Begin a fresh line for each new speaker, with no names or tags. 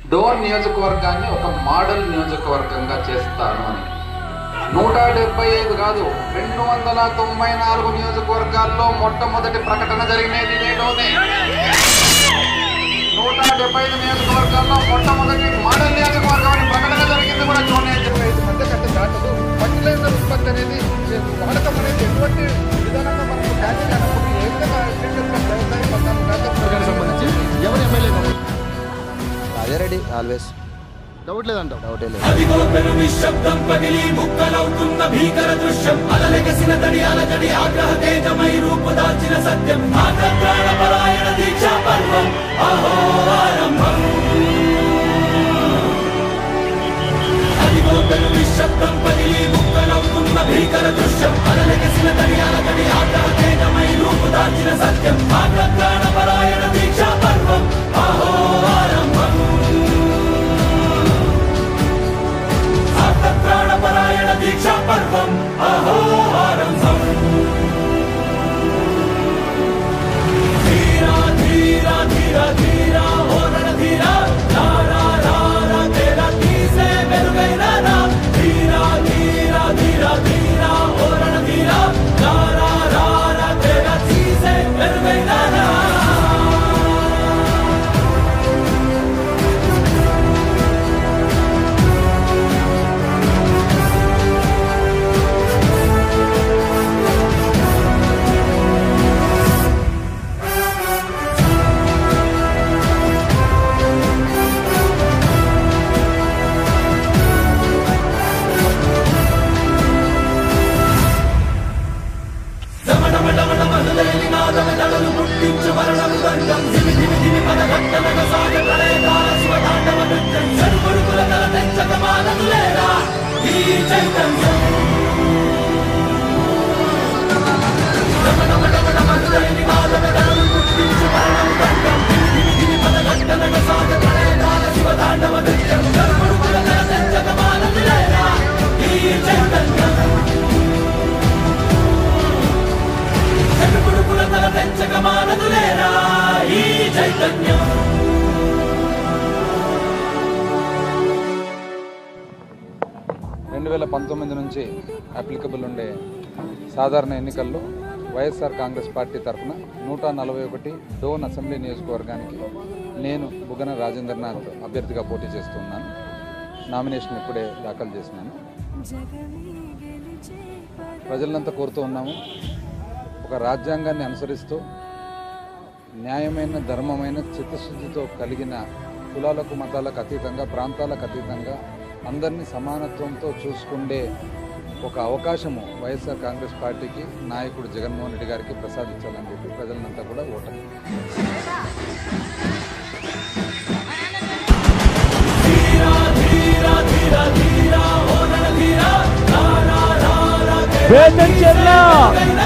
డోన్ నియోజకవర్గాన్ని ఒక మోడల్ నియోజకవర్గంగా చేస్తాను అని నూట డెబ్బై ఐదు కాదు రెండు వందల తొంభై నాలుగు నియోజకవర్గాల్లో మొట్టమొదటి ప్రకటన జరిగినది ఇదే డోనే నూట డెబ్బై ఐదు నియోజకవర్గాల్లో మొట్టమొదటి మోడల్ నియోజకవర్గం అని ప్రకటన జరిగింది కూడా డోనే అని చెప్పి ఐదు మంది కంటే దాటదు ఫర్టిలైజర్ ఉత్పత్తి అనేది వాడకం అనేది ఎటువంటి విధానంగా మనకు హ్యాపీ అయినప్పుడు ఏ విధంగా agriculture వ్యవసాయ పథకాలు
సంబంధించి ఎవరు ఎమ్మెల్యే
అదే రెడీ ఆల్వేస్
డౌట్ లేదంటావు
డౌటే లేదు
అదిగో పెను నిశ్శబ్దం పగిలి ముక్కలవుతున్న భీకర దృశ్యం అలలెగసిన తడి అలజడి ఆగ్రహ తేజమై రూపుదాల్చిన సత్యం ఆగ్రహ పరాయణ దీక్షా పర్వం అహో ఆరంభం అదిగో పెను నిశ్శబ్దం పగిలి ముక్కలవుతున్న భీకర దృశ్యం అలలెగసిన తడి అలజడి ఆగ్రహ తేజమై రూపుదాల్చిన సత్యం ఆగ్రహ పరాయణ దీక్షా పర్వం అహో ఆరంభం ప్రాణపరాయణ దీక్షా పర్వం అహో ఆరంభం ధీరా ధీరా ధీరా ధీరా ఓరణ ధీరా రారా రారా తేరా తీసే వెలుగైన రా ధీరా ధీరా ధీరా ధీరా ఓరణ ధీరా రారా రారా తేరా తీసే వెలుగైన రా పుట్టించు మరణము దండం దిమి దిమి దిమి పదగట్టనగ సాగ ప్రళయకాల శివతాండవ నృత్యం చెడుకొడుకుల తల తెంచక మానదులేరా ఈ చైతన్యం శివతాండవ నృత్యం చెడుకొడుకుల తల తెంచక మానదులేరా ఈ చైతన్యం చెడుకొడుకుల తల తెంచక మానదులేరా ఈ చైతన్యం
రెండు వేల పంతొమ్మిది నుంచి అప్లికబుల్ ఉండే సాధారణ ఎన్నికల్లో వైఎస్ఆర్ కాంగ్రెస్ పార్టీ తరఫున నూట నలభై ఒకటి డోన్ అసెంబ్లీ నియోజకవర్గానికి నేను బుగన రాజేంద్రనాథ్ అభ్యర్థిగా పోటీ చేస్తున్నాను నామినేషన్ ఇప్పుడే దాఖలు చేసినాను ప్రజలంతా కోరుతూ ఉన్నాము ఒక రాజ్యాంగాన్ని అనుసరిస్తూ న్యాయమైన ధర్మమైన చిత్తశుద్ధితో కలిగిన కులాలకు మతాలకు అతీతంగా ప్రాంతాలకు అతీతంగా అందరినీ సమానత్వంతో చూసుకుండే ఒక అవకాశము వైఎస్ఆర్ కాంగ్రెస్ పార్టీకి నాయకుడు జగన్మోహన్ రెడ్డి గారికి ప్రసాదించాలని చెప్పి ప్రజలంతా కూడా ఓటర్
వేదం చెల్లా